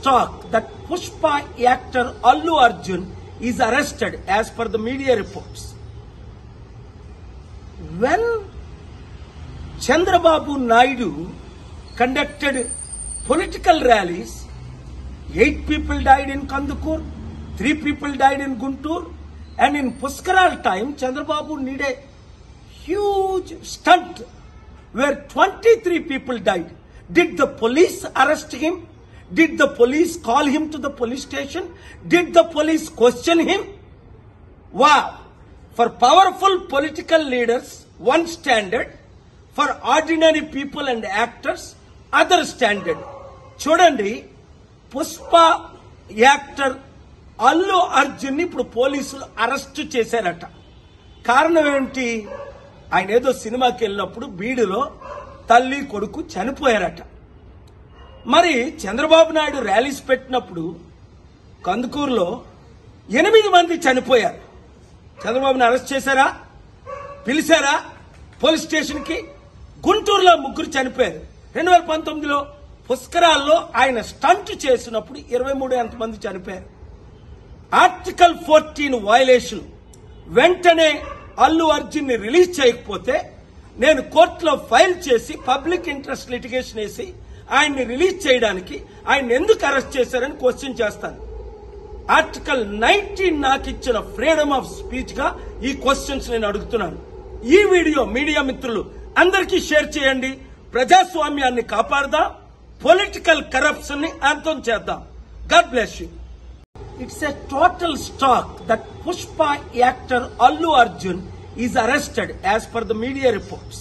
shock that Pushpa actor Allu Arjun is arrested as per the media reports. When Chandrababu Naidu conducted political rallies, eight people died in Kandukur, three people died in Guntur, and in Puskaral time, Chandrababu did a huge stunt where 23 people died. Did the police arrest him? Did the police call him to the police station? Did the police question him? Wow! For powerful political leaders, one standard. For ordinary people and actors, other standard. చూడండి Pushpa actor Allu Arjun ఇప్పుడు పోలీసులు arrest చేశారట కారణం ఏమిటి ఆయన ఏదో సినిమాకి వెళ్ళినప్పుడు బీడులో తల్లి కొడుకు చనిపోయారట మరి చంద్రబాబు నాయుడు ర్యాలీస్ పెట్టినప్పుడు కందుకూరులో ఎనిమిది మంది చనిపోయారు చంద్రబాబుని అరెస్ట్ చేశారా పిలిచారా పోలీస్ స్టేషన్ కి గుంటూరులో ముగ్గురు చనిపోయారు రెండు వేల పంతొమ్మిదిలో పుష్కరాల్లో ఆయన స్టంట్ చేసినప్పుడు ఇరవై మూడు ఎంతమంది చనిపోయారు ఆర్టికల్ ఫోర్టీన్ వయలేషన్ వెంటనే అల్లు అర్జున్ ని రిలీజ్ చేయకపోతే నేను కోర్టులో ఫైల్ చేసి పబ్లిక్ ఇంట్రెస్ట్ లిటిగేషన్ వేసి ఆయన్ని రిలీజ్ చేయడానికి ఆయన ఎందుకు అరెస్ట్ చేశారని క్వశ్చన్ చేస్తాను ఆర్టికల్ నైన్టీన్ నాకు ఇచ్చిన ఫ్రీడమ్ ఆఫ్ స్పీచ్ గా ఈ క్వశ్చన్స్ నేను అడుగుతున్నాను ఈ వీడియో మీడియా మిత్రులు అందరికీ షేర్ చేయండి ప్రజాస్వామ్యాన్ని కాపాడదాం పొలిటికల్ కరప్షన్ ని అంతం చేద్దాం God bless you It's a total shock that Pushpa actor Allu Arjun is arrested as per the media reports.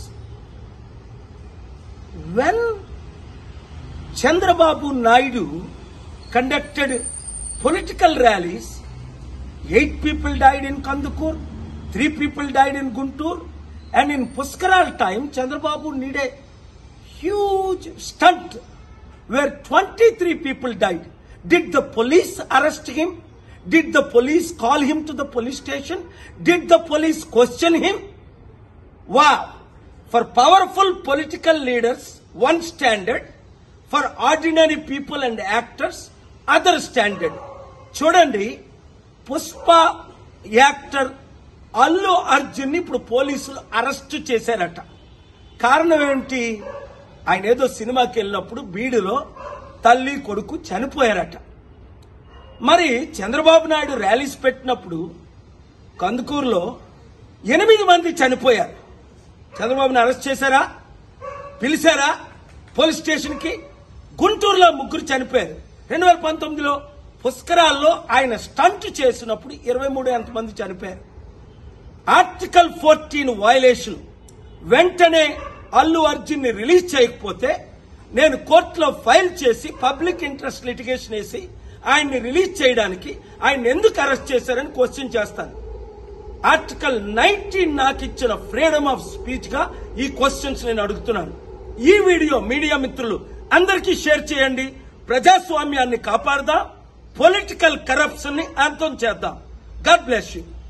When Chandrababu Naidu conducted political rallies, eight people died in Kandukur, three people died in Guntur, and in Puskaral time, Chandrababu did a huge stunt where 23 people died. Did the police arrest him? Did the police call him to the police station? Did the police question him? Wow! For powerful political leaders, one standard. For ordinary people and actors, other standard. చూడండి Pushpa actor Allu Arjun ని ఇప్పుడు పోలీసులు arrest చేశారట కారణం ఏమిటి ఆయన ఏదో సినిమాకి వెళ్ళినప్పుడు బీడులో తల్లి కొడుకు చనిపోయారట మరి చంద్రబాబు నాయుడు ర్యాలీస్ పెట్టినప్పుడు కందుకూరులో ఎనిమిది మంది చనిపోయారు చంద్రబాబుని అరెస్ట్ చేశారా పిలిచారా పోలీస్ స్టేషన్ కి గుంటూరులో ముగ్గురు చనిపోయారు రెండు వేల పంతొమ్మిదిలో పుష్కరాల్లో ఆయన స్టంట్ చేసినప్పుడు ఇరవై మూడు ఎంతమంది చనిపోయారు ఆర్టికల్ ఫోర్టీన్ వయలేషన్ వెంటనే అల్లు అర్జున్ ని రిలీజ్ చేయకపోతే నేను కోర్టులో ఫైల్ చేసి పబ్లిక్ ఇంట్రెస్ట్ లిటిగేషన్ వేసి ఆయన్ని రిలీజ్ చేయడానికి ఆయన ఎందుకు అరెస్ట్ చేశారని క్వశ్చన్ చేస్తాను ఆర్టికల్ నైన్టీన్ నాకు ఇచ్చిన ఫ్రీడమ్ ఆఫ్ స్పీచ్ గా ఈ క్వశ్చన్స్ నేను అడుగుతున్నాను ఈ వీడియో మీడియా మిత్రులు అందరికీ షేర్ చేయండి ప్రజాస్వామ్యాన్ని కాపాడదాం పొలిటికల్ కరప్షన్ ని అంతం చేద్దాం గాడ్ బ్లెస్ యూ